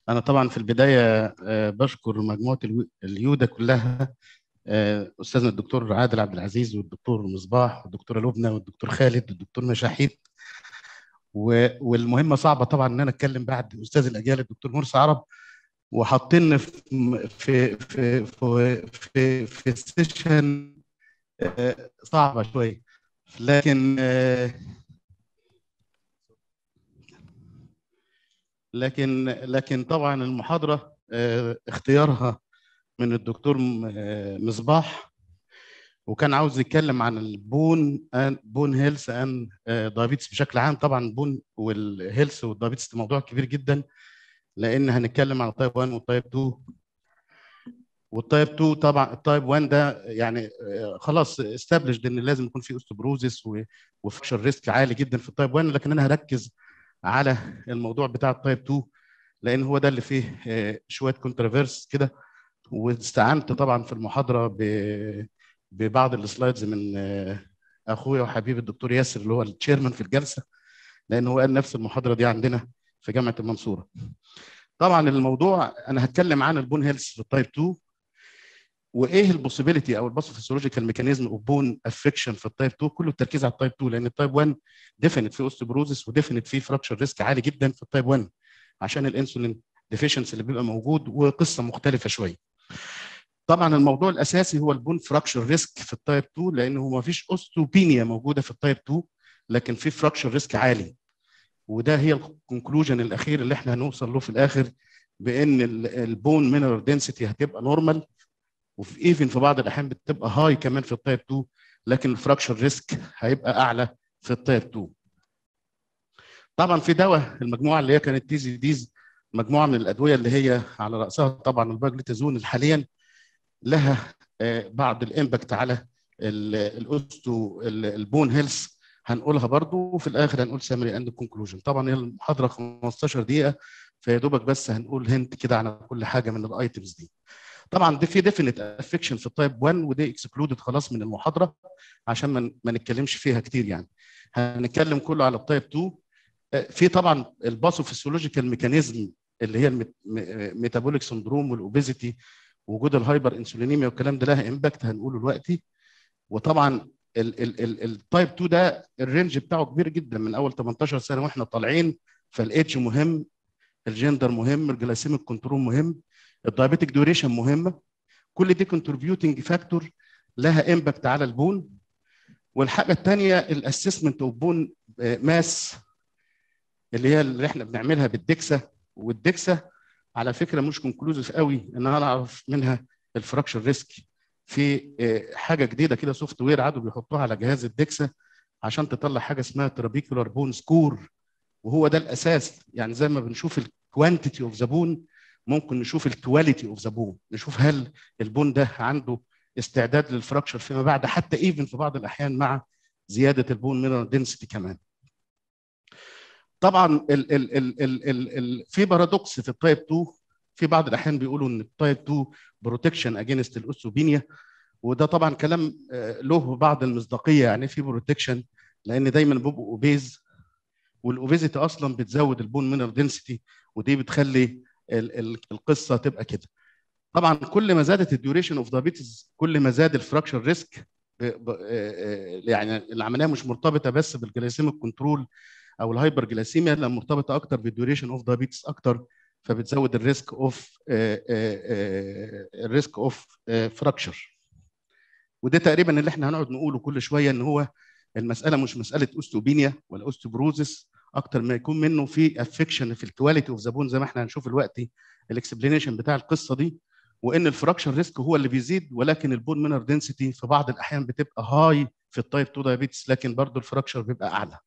أنا طبعا في البداية آه، بشكر مجموعة الو- اليودا كلها آه، أستاذنا الدكتور عادل عبد العزيز والدكتور مصباح والدكتورة لبنى والدكتور خالد والدكتور مشاحيد و- والمهمة صعبة طبعا إن أنا أتكلم بعد أستاذ الأجيال الدكتور مرسي عرب وحاطين في في في في في, في السيشن آه، صعبة شوية لكن آه، لكن لكن طبعا المحاضرة آه، اختيارها من الدكتور م- آه، مصباح وكان عاوز يتكلم عن البون ان بون هيلث ان دايابيتس بشكل عام طبعا البون والهيلث والدايابيتس ده موضوع كبير جدا لان هنتكلم عن التايب 1 والتايب 2 والتايب 2 طبعا التايب 1 ده يعني آه، خلاص استابلشد ان لازم يكون في اوستوبروزيس وفكشر ريسك عالي جدا في التايب 1 لكن انا هركز على الموضوع بتاع التايب 2 لان هو ده اللي فيه آه، شويه كونترافيرس كده واستعنت طبعا في المحاضره ب- ببعض السلايدز من آه، اخويا وحبيبي الدكتور ياسر اللي هو التشيرمان في الجلسه لان هو قال نفس المحاضره دي عندنا في جامعه المنصوره. طبعا الموضوع انا هتكلم عن البون هيلث في التايب 2 وايه البوسيبيليتي او الباثوفيسيولوجيكال ميكانيزم اوف بون افكشن في التايب 2 كله التركيز على التايب 2 لان التايب 1 ديفينيت فيه اوستوبروزيس وديفينيت فيه فراكشر ريسك عالي جدا في التايب 1 عشان الانسولين ديفيشنسي اللي بيبقى موجود وقصه مختلفه شويه. طبعا الموضوع الاساسي هو البون فراكشر ريسك في التايب 2 لانه ما فيش اوستوبينيا موجوده في التايب 2 لكن في فراكشر ريسك عالي وده هي الكونكلوجن الاخير اللي احنا هنوصل له في الاخر بان البون مينرال دنسيتي هتبقى نورمال وفي ايفن في بعض الاحيان بتبقى هاي كمان في التايب 2 لكن الفراكشر ريسك هيبقى اعلى في التايب 2 طبعا في دواء المجموعه اللي هي كانت تيزي ديز مجموعه من الادويه اللي هي على راسها طبعا الباجليتازون اللي حاليا لها آه، بعض الامباكت على ال- الاوستو ال- البون هيلث هنقولها برضو وفي الاخر هنقول سامري اند كونكلوجن طبعا هي المحاضره 15 دقيقه فيا دوبك بس هنقول هنت كده على كل حاجه من الايتمز دي طبعا دي في ديفينيت افكشن في التايب 1 ودي اكسكلودد خلاص من المحاضره عشان ما ما نتكلمش فيها كتير يعني هنتكلم كله على التايب 2 آه، في طبعا الباثوفيسيولوجيكال ميكانيزم اللي هي الميتابوليك سندروم والاوبيزيتي وجود الهايبر انسولينيميا والكلام ده لها امباكت هنقوله دلوقتي وطبعا التايب 2 ده الرينج بتاعه كبير جدا من اول 18 سنه واحنا طالعين فالايدج مهم الجندر مهم الجلايسيميك كنترول مهم الدايابيتك ديوريشن مهمه كل دي كونتريبيوتنج فاكتور لها امباكت على البون والحاجه الثانيه الاسسمنت اوف بون ماس اللي هي اللي احنا بنعملها بالدكسه والدكسه على فكره مش كونكلوزيف قوي ان انا اعرف منها الفراكشر ريسك في آه، حاجه جديده كده سوفت وير عادوا بيحطوها على جهاز الدكسه عشان تطلع حاجه اسمها ترابيكولار بون سكور وهو ده الاساس يعني زي ما بنشوف الكوانتيتي اوف ذا بون ممكن نشوف الكواليتي اوف ذا بون نشوف هل البون ده عنده استعداد للفراكشر فيما بعد حتى ايفن في بعض الاحيان مع زياده البون مينرال دنسيتي كمان طبعا ال ال ال ال ال ال في بارادوكس في التايب 2 في بعض الاحيان بيقولوا ان التايب 2 بروتكشن اجينست الاوستوبينيا وده طبعا كلام آه، له بعض المصداقيه يعني في بروتكشن لان دايما بيبقوا اوبيز والاوبيزيتي اصلا بتزود البون مينرال دنسيتي ودي بتخلي ال ال القصه تبقى كده طبعا كل ما زادت الديوريشن اوف دايابيتس كل ما زاد الفراكشر ريسك يعني العمليه مش مرتبطه بس بالجلايسيميك كنترول او الهايبر جلايسيميا لا مرتبطه اكتر بالديوريشن اوف دايابيتس اكتر فبتزود الريسك اوف الريسك اوف فراكشر وده تقريبا اللي احنا هنقعد نقوله كل شويه ان هو المساله مش مساله اوستوبينيا ولا اوستوبروزس اكتر ما يكون منه في افكشن في الكواليتي اوف ذا بون زي ما احنا هنشوف دلوقتي الاكسبلينيشن بتاع القصه دي وان الفراكشر ريسك هو اللي بيزيد ولكن البون مينر دنسيتي في بعض الاحيان بتبقى هاي في التايب 2 دايابيتس لكن برضه الفراكشر بيبقى اعلى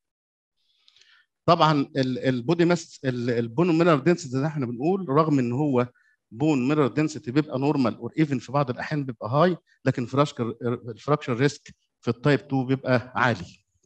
طبعا البودي ماس البون مينرال دنسيتي زي ما احنا بنقول رغم ان هو بون مينرال دنسيتي بيبقى نورمال اور ايفن في بعض الاحيان بيبقى هاي لكن الفراكشر الفراكشر ريسك في التايب 2 بيبقى عالي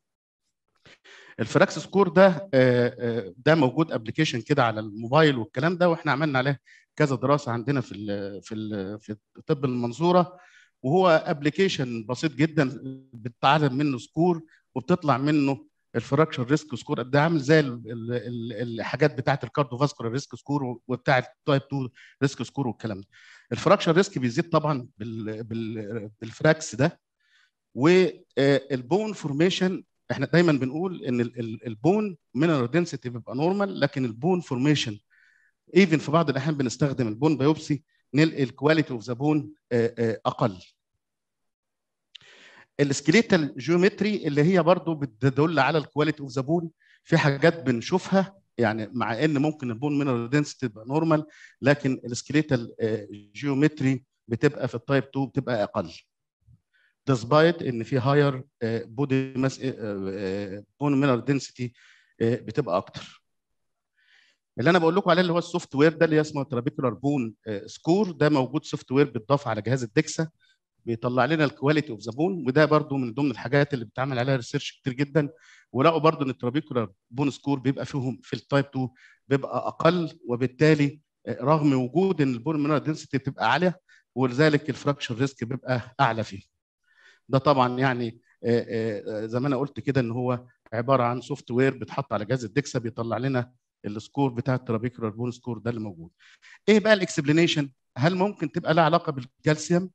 الفراكس سكور ده ده موجود ابلكيشن كده على الموبايل والكلام ده واحنا عملنا عليه كذا دراسه عندنا في ال في ال في طب المنصوره وهو ابلكيشن بسيط جدا بتتعلم منه سكور وبتطلع منه الفراكشر ريسك سكور ده عامل زي ال- ال- ال- الحاجات بتاعه الكارديو فاسكولار ريسك سكور وبتاع التايب 2 ريسك سكور والكلام ده الفراكشر ريسك بيزيد طبعا بال بال بالفراكس ده والبون فورميشن احنا دايما بنقول ان ال- ال- البون مينرال دنسيتي بيبقى نورمال لكن البون فورميشن ايفن في بعض الاحيان بنستخدم البون بايوبسي نلقي الكواليتي اوف ذا بون اقل السكليتال جيومتري اللي هي برضو بتدل على الكواليتي اوف ذا بون في حاجات بنشوفها يعني مع ان ممكن البون مينرال دنسيتي تبقى نورمال لكن السكليتال جيومتري بتبقى في التايب 2 بتبقى اقل despite ان في هاير بودي ماس بون مينرال دنسيتي بتبقى اكتر اللي انا بقول لكم عليه اللي هو السوفت وير ده اللي اسمه ترابيكولار بون سكور ده موجود سوفت وير بيتضاف على جهاز الدكسا بيطلع لنا الكواليتي اوف ذا بون وده برضو من ضمن الحاجات اللي بتعمل عليها ريسيرش كتير جدا ولقوا برضو ان الترابيكولار بون سكور بيبقى فيهم في التايب 2 بيبقى اقل وبالتالي رغم وجود ان البون مينرال دنسيتي بتبقى عاليه ولذلك الفراكشر ريسك بيبقى اعلى فيه ده طبعا يعني زي ما انا قلت كده ان هو عباره عن سوفت وير بيتحط على جهاز الدكسا بيطلع لنا السكور بتاع الترابيكولار بون سكور ده اللي موجود ايه بقى الاكسبلينيشن هل ممكن تبقى لها علاقه بالكالسيوم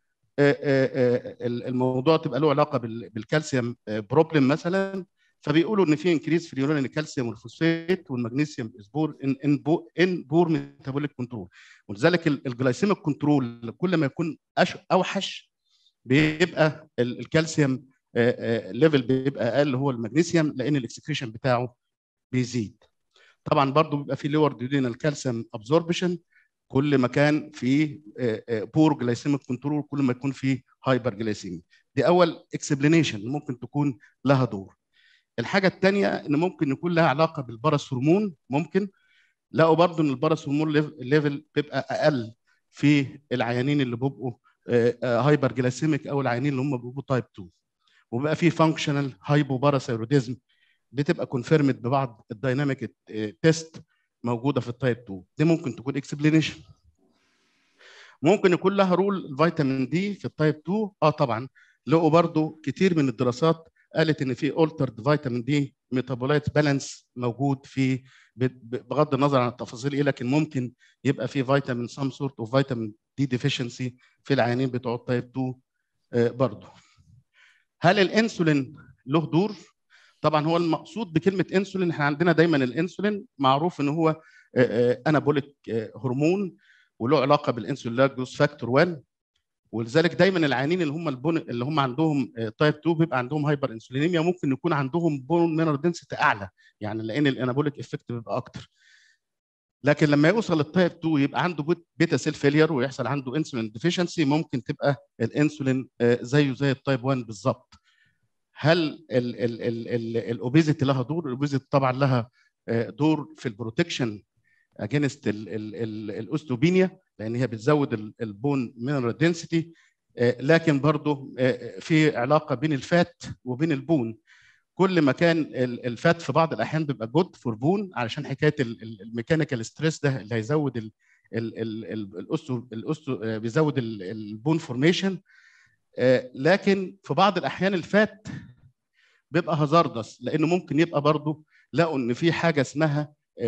الموضوع تبقى له علاقه بالكالسيوم بروبلم مثلا فبيقولوا ان في انكريز في اليورين الكالسيوم والفوسفات والمغنيسيوم اسبور ان ان بو ان بور ميتابوليك كنترول ولذلك الجلايسيميك كنترول كل ما يكون اوحش بيبقى الكالسيوم ليفل بيبقى اقل هو المغنيسيوم لان الاكسكريشن بتاعه بيزيد طبعا برضو بيبقى في لور ديودينال كالسيوم ابزوربشن كل ما كان في بور جلايسيميك كنترول كل ما يكون في هايبر جلايسيمي دي اول اكسبلينيشن ممكن تكون لها دور الحاجه الثانيه ان ممكن يكون لها علاقه بالبارس هرمون ممكن لقوا برضو ان البارس هرمون ليفل بيبقى اقل في العيانين اللي بيبقوا هايبر جلايسيميك او العيانين اللي هم بيبقوا تايب 2 وبقى في فانكشنال هايبوباراثيروديزم بتبقى كونفيرمد ببعض الدايناميك تيست موجوده في التايب 2 دي ممكن تكون اكسبلينيشن ممكن يكون لها رول الفيتامين دي في التايب 2 اه طبعا لقوا برضو كتير من الدراسات قالت ان في اولترد فيتامين دي ميتابولايت بالانس موجود في بغض النظر عن التفاصيل ايه لكن ممكن يبقى في فيتامين سام سورت اوف فيتامين دي ديفيشنسي في العيانين بتوع التايب 2 آه برضو هل الانسولين له دور طبعا هو المقصود بكلمه انسولين احنا عندنا دايما الانسولين معروف ان هو انابوليك هرمون وله علاقه بالانسولين لاجوس فاكتور 1 ولذلك دايما العيانين اللي هم البون اللي هم عندهم تايب 2 بيبقى عندهم هايبر انسولينيميا ممكن يكون عندهم بون مينرال دنسيتي اعلى يعني لان الانابوليك افكت بيبقى اكتر لكن لما يوصل للتايب 2 يبقى عنده بيتا سيل فيلير ويحصل عنده انسولين ديفيشنسي ممكن تبقى الانسولين زيه زي التايب 1 بالظبط هل الاوبيزيتي لها دور؟ الاوبيزيتي طبعا لها دور في البروتكشن اجينست الاوستوبينيا لان هي بتزود البون مينرال دنسيتي لكن برضه في علاقه بين الفات وبين البون كل ما كان الفات في بعض الاحيان بيبقى جود فور بون علشان حكايه الميكانيكال ستريس ده اللي هيزود الاوستو الاوستو بيزود البون فورميشن لكن في بعض الاحيان الفات بيبقى هازاردس لانه ممكن يبقى برضه لقوا ان في حاجه اسمها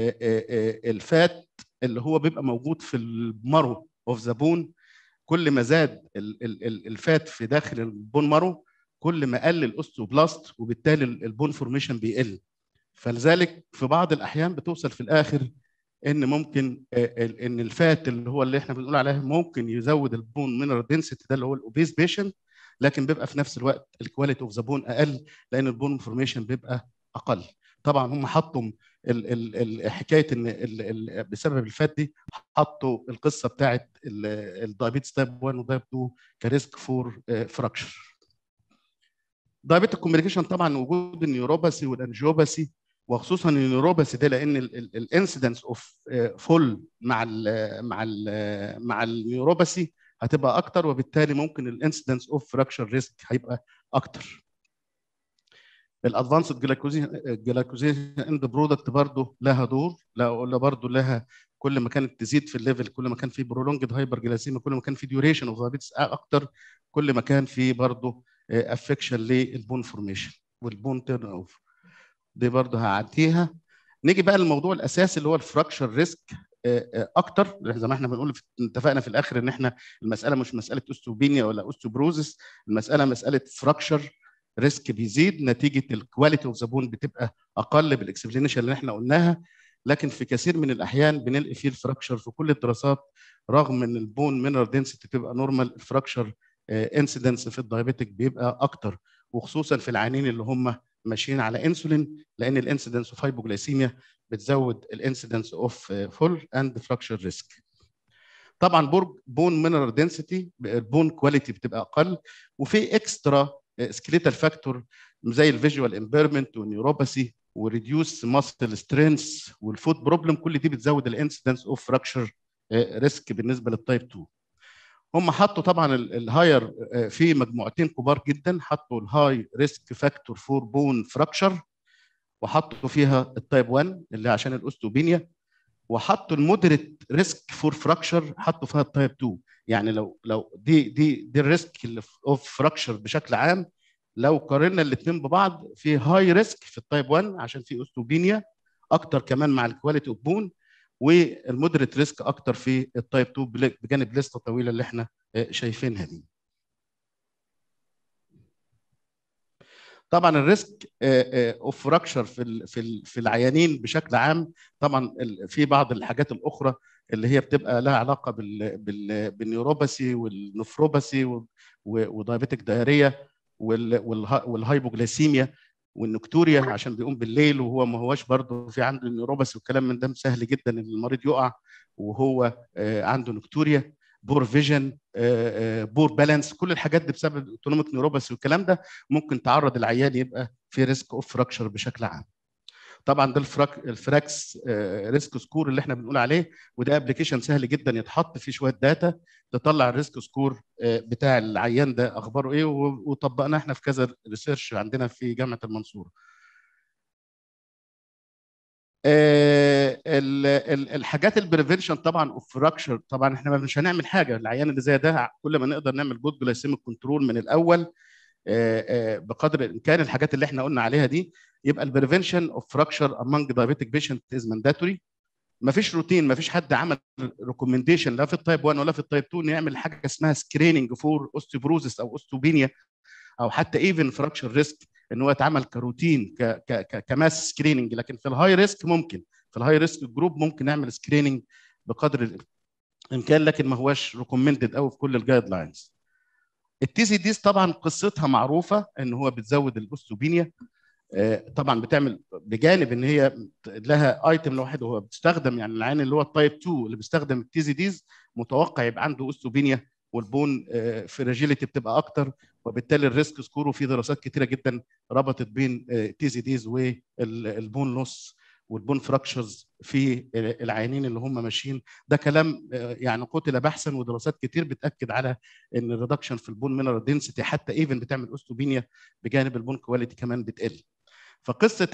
الفات اللي هو بيبقى موجود في المرو اوف ذا بون كل ما زاد الفات في داخل البون مرو كل ما قل الاوستوبلاست وبالتالي البون فورميشن بيقل فلذلك في بعض الاحيان بتوصل في الاخر ان ممكن ان الفات اللي هو اللي احنا بنقول عليه ممكن يزود البون مينرال دنسيتي ده اللي هو الاوبيز بيشنت لكن بيبقى في نفس الوقت الكواليتي اوف ذا بون اقل لان البون فورميشن بيبقى اقل طبعا هم حطوا ال ال حكايه ان ال ال بسبب الفات دي حطوا القصه بتاعت الدايابيتس تايب 1 ودايب 2 كريسك فور فراكشر دايابيتك كوميونيكيشن طبعا وجود النيوروباثي والانجيوباثي وخصوصا النيوروباثي ده لان الانسيدنس اوف فول مع ال مع ال مع النيوروباثي هتبقى اكتر وبالتالي ممكن الانسيدنس اوف فراكشر ريسك هيبقى اكتر الادفانسد جلايكوزيشن اند برودكت برضه لها دور لا برضه لها كل ما كانت تزيد في الليفل كل ما كان في برولونجد هايبر جلاسيميا كل ما كان في ديوريشن اوف دايابيتس اكتر كل ما كان في برضه افكشن للبون فورميشن والبون تيرن اوفر دي برضه هعديها نيجي بقى للموضوع الاساسي اللي هو الفراكشر ريسك اكتر زي ما احنا بنقول اتفقنا في الاخر ان احنا المساله مش مساله اوستوبينيا ولا اوستوبروزس المساله مساله فراكشر ريسك بيزيد نتيجه الكواليتي اوف ذا بون بتبقى اقل بالاكسبلينيشن اللي احنا قلناها لكن في كثير من الاحيان بنلقي فيه الفراكشر في كل الدراسات رغم ان البون مينرال دنسيتي تبقى نورمال الفراكشر انسيدنس في الدايابيتك بيبقى اكتر وخصوصا في العيانين اللي هم ماشيين على انسولين لان الانسيدنس اوف هايبوجلايسيميا بتزود الانسيدنس اوف فول اند فراكشر ريسك طبعا بورج بون مينرال دنسيتي البون كواليتي بتبقى اقل وفي اكسترا سكليتال فاكتور زي الفيجوال امبيرمنت والنيوروباثي وريديوس ماسل سترينث والفوت بروبلم كل دي بتزود الانسيدنس اوف فراكشر ريسك بالنسبه للتايب 2 هم حطوا طبعا الهاير في مجموعتين كبار جدا حطوا الهاي ريسك فاكتور فور بون فراكشر وحطوا فيها التايب 1 اللي عشان الاوستوبينيا وحطوا المودريت ريسك فور فراكشر حطوا فيها التايب 2 يعني لو لو دي دي دي الريسك اللي اوف فراكشر بشكل عام لو قارنا الاثنين ببعض في هاي ريسك في التايب 1 عشان في اوستوبينيا اكتر كمان مع الكواليتي اوف بون والمودريت ريسك اكتر في التايب 2 بجانب لسته طويله اللي احنا شايفينها دي طبعا الريسك اوف فراكشر في في في العيانين بشكل عام طبعا في بعض الحاجات الاخرى اللي هي بتبقى لها علاقه بال بال بالنيوروباثي والنفروباثي ودايابيتك دايريه والهايبوجلاسيميا والنكتوريا عشان بيقوم بالليل وهو ما هواش برضه في عنده نيوروباثي والكلام من ده سهل جدا ان المريض يقع وهو عنده نكتوريا بور فيجن بور بالانس كل الحاجات دي بسبب اوتونوميك نيوروباثي والكلام ده ممكن تعرض العيان يبقى في ريسك اوف فراكشر بشكل عام طبعا ده الفراك الفراكس ريسك سكور اللي احنا بنقول عليه وده ابلكيشن سهل جدا يتحط فيه شويه داتا تطلع الريسك سكور بتاع العيان ده اخباره ايه وطبقناه احنا في كذا ريسيرش عندنا في جامعه المنصوره الحاجات البريفنشن طبعا اوف فراكشر طبعا احنا مش هنعمل حاجه العيان اللي زي ده كل ما نقدر نعمل جود جلايسيميك كنترول من الاول بقدر الامكان الحاجات اللي احنا قلنا عليها دي يبقى البريفنشن اوف فراكشر امونج دايابيتك بيشنت از مانداتوري ما فيش روتين ما فيش حد عمل ريكومنديشن لا في التايب 1 ولا في التايب 2 يعمل حاجه اسمها سكريننج فور اوستيبروزس او اوستوبينيا او حتى ايفن فراكشر ريسك ان هو يتعمل كروتين ك ك كماس سكريننج لكن في الهاي ريسك ممكن في الهاي ريسك جروب ممكن نعمل سكريننج بقدر الامكان لكن ما هواش ريكومندد قوي في كل الجايد لاينز التي سي ديز طبعا قصتها معروفه ان هو بتزود الاوستوبينيا طبعا بتعمل بجانب ان هي لها ايتم لوحده وهو بتستخدم يعني العين اللي هو التايب 2 اللي بيستخدم التي سي ديز متوقع يبقى عنده اوستوبينيا والبون فراجيليتي بتبقى اكتر وبالتالي الريسك سكور وفي دراسات كتيره جدا ربطت بين تي سي ديز والبون لوس والبون فراكشرز في العيانين اللي هم ماشيين ده كلام يعني قتل بحثا ودراسات كتير بتاكد على ان الريدكشن في البون مينرال دنسيتي حتى ايفن بتعمل اوستوبينيا بجانب البون كواليتي كمان بتقل فقصه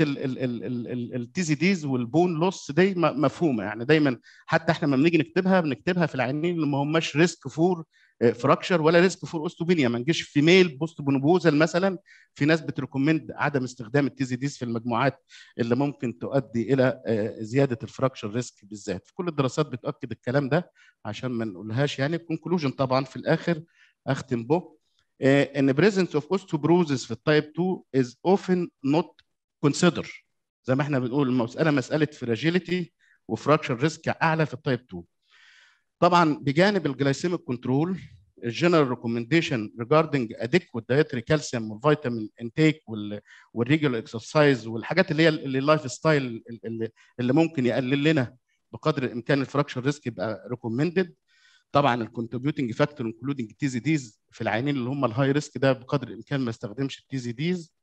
التي سي ديز والبون لوس دي مفهومه يعني دايما حتى احنا لما بنيجي نكتبها بنكتبها في العيانين اللي ما هماش ريسك فور فراكشر ولا ريسك فور اوستوبينيا ما نجيش في ميل بوست بونوبوزل مثلا في ناس بتريكومند عدم استخدام التي سي ديز في المجموعات اللي ممكن تؤدي الى زياده الفراكشر ريسك بالذات في كل الدراسات بتاكد الكلام ده عشان ما نقولهاش يعني الكونكلوجن طبعا في الاخر اختم به ان presence of osteoporosis في التايب 2 is often not considered زي ما احنا بنقول المساله مساله فراجيليتي وفراكشر ريسك اعلى في التايب 2 طبعا بجانب الجلايسيميك كنترول الجنرال ريكومنديشن ريجاردنج اديكوت دايتري كالسيوم والفيتامين انتيك والريجولار اكسرسايز والحاجات اللي هي اللايف ستايل اللي, اللي ممكن يقلل لنا بقدر الامكان الفراكشر ريسك يبقى ريكومندد طبعا الكونتريبيوتنج فاكتور انكلودنج تي زي ديز في العينين اللي هم الهاي ريسك ده بقدر الامكان ما يستخدمش التي زي ديز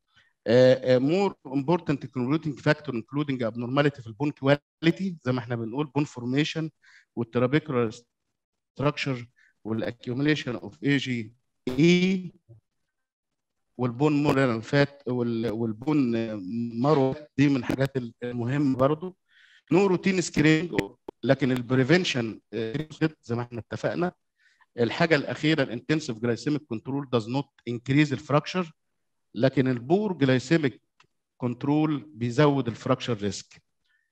مور امبورتنت كونتريبيوتنج فاكتور انكلودنج ابنورماليتي في البون كواليتي زي ما احنا بنقول بون فورميشن والترابيكولار ستراكشر والاكيوميليشن اوف اي جي اي والبون مورال فات والبون مارو دي من الحاجات المهمه برضو نو روتين سكرينج لكن البريفنشن زي ما احنا اتفقنا الحاجه الاخيره الانتنسيف جلايسيميك كنترول داز نوت انكريز الفراكشر لكن البور جلايسيميك كنترول بيزود الفراكشر ريسك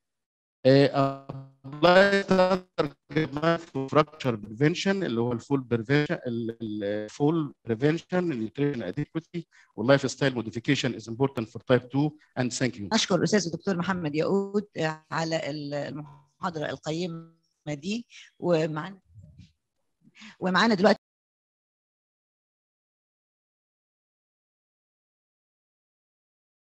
ابلاي فراكشر بريفنشن اللي هو الفول بريفنشن الفول بريفنشن النيوتريشن اديكوتي واللايف ستايل موديفيكيشن از امبورتنت فور تايب 2 اند ثانك يو اشكر الاستاذ الدكتور محمد ياقوت على المحاضره القيمه دي ومعنا ومعانا دلوقتي